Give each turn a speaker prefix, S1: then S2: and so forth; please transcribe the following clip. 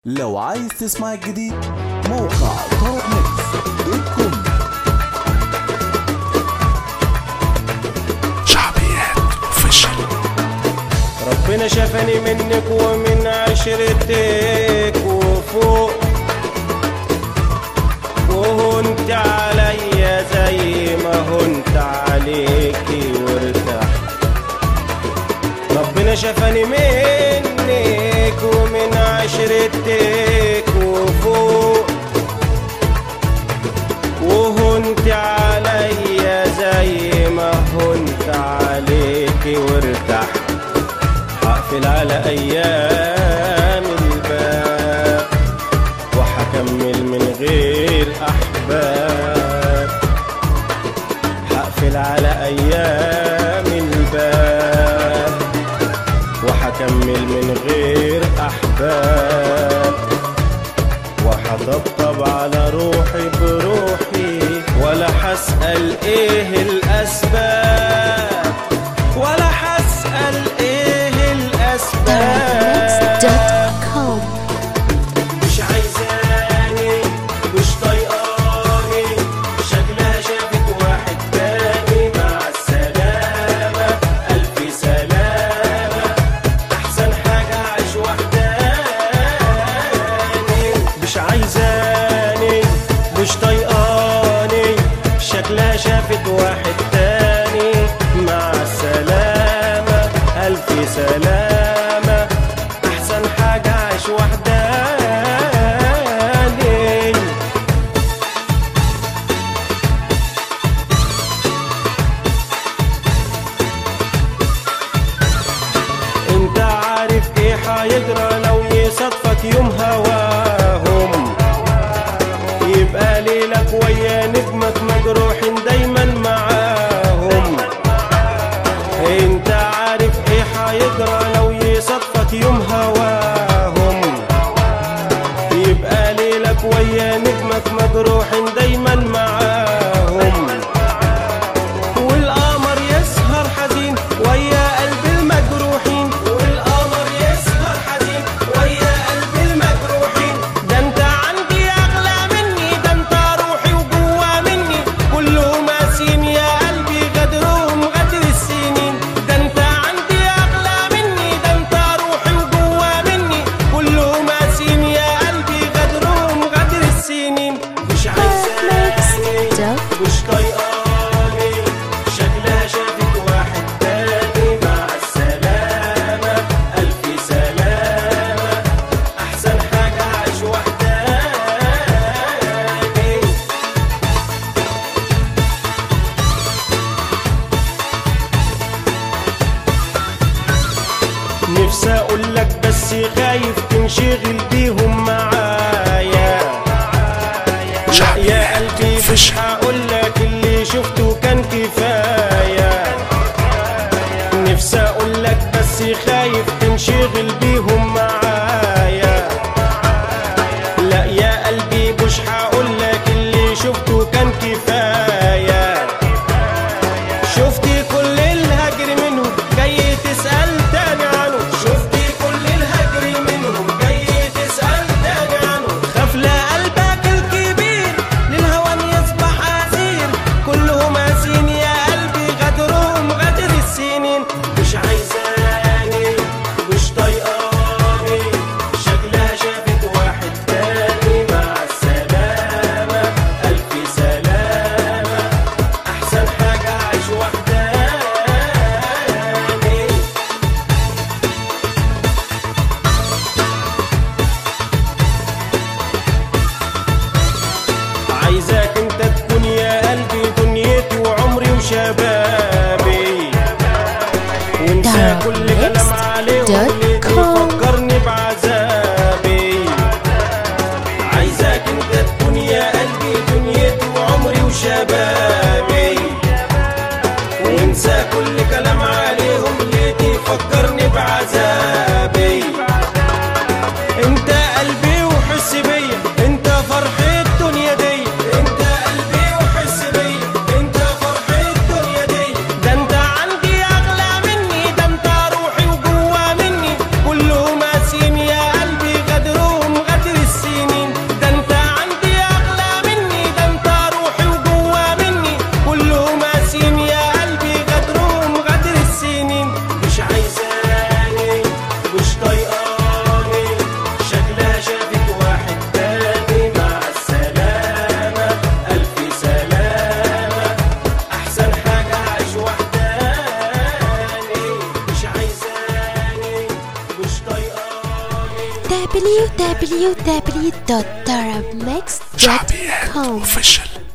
S1: لو عايز تسمع الجديد موقع طرب ميكس دوت كوم
S2: شعبيات اوفيشال
S3: ربنا شافني منك ومن عشرتك وفوق وهنت عليا زي ما هنت عليكي وارتاح ربنا شافني منك ومن عشرتك وفوق وهنت عليا زي ما هنت عليكي وارتاح هقفل على ايام الباب وهكمل من غير احباب هقفل على ايام الباب وهكمل من غير احباب وهطبطب على روحي بروحي ولا حسأل ايه الاسباب ولا حسأل ايه الاسباب
S4: Mix.com
S3: مش عايزاني مش طايقاني شكلها شافت واحد تاني مع السلامة ألف سلامة أحسن حاجة أعيش وحداني مش عايزاني مش طايقاني شكلها شافت واحد تاني مع السلامة ألف سلامة أحسن حاجة أعيش وحداني انت عارف ايه حيجرى لو يصادفك يوم هواهم يبقى ليلك ويا نجمك مجروحين دايما معاهم انت عارف ايه حيجرى لو يصادفك يوم هواهم يبقى ليلك ويا نجمك مجروحين دايما معاهم والقمر يسهر حزين ويا قلب المجروحين والقمر يسهر حزين ويا قلب المجروحين ده انت عندي اغلى مني ده انت روحي وجوا مني كلهم قاسين يا قلبي غدرهم غدر السنين ده انت عندي اغلى مني ده انت روحي وجوا مني كلهم قاسين يا قلبي غدرهم غدر السنين مش عايزاني مش طايقاني شكلها شافت واحد تاني مع السلامة ألف سلامة أحسن حاجة أعيش وحداني نفسي اقول لك بس خايف تنشغل بيهم معايا لا يا قلبي مش هقول لك اللي شفته كان كفايه نفسي اقول لك بس خايف تنشغل بيهم معايا لا يا قلبي مش هقول لك اللي شفته كان كفايه شفتي كل الهجر منهم جاي تسأل تاني عنه شفتي كل الهجر منهم جاي تسأل تاني عنه خاف لا قلبك الكبير للهوى يصبح أسير كلهم قاسين يا قلبي غدرهم غدر السنين مش عايزاني مش طايقاني شكلها شافت واحد تاني مع السلامة ألف سلامة أحسن حاجة أعيش وحداني عايزاك انت تكون يا قلبي دنيتي وعمري وشبابي وانسى كل كلام عليهم اللي بيفكرني بعذابي عايزاك انت تكون يا قلبي دنيتي وعمري وشبابي وانسى كل كلام عليهم اللي بيفكرني بعذابي انت قلبي وحس بيا انت فرح الدنيا دي انت قلبي وحس بيا انت فرح الدنيا دي ده انت عندي اغلى مني ده
S2: شعبيات
S4: www.tarabmix.com
S2: اوفيشال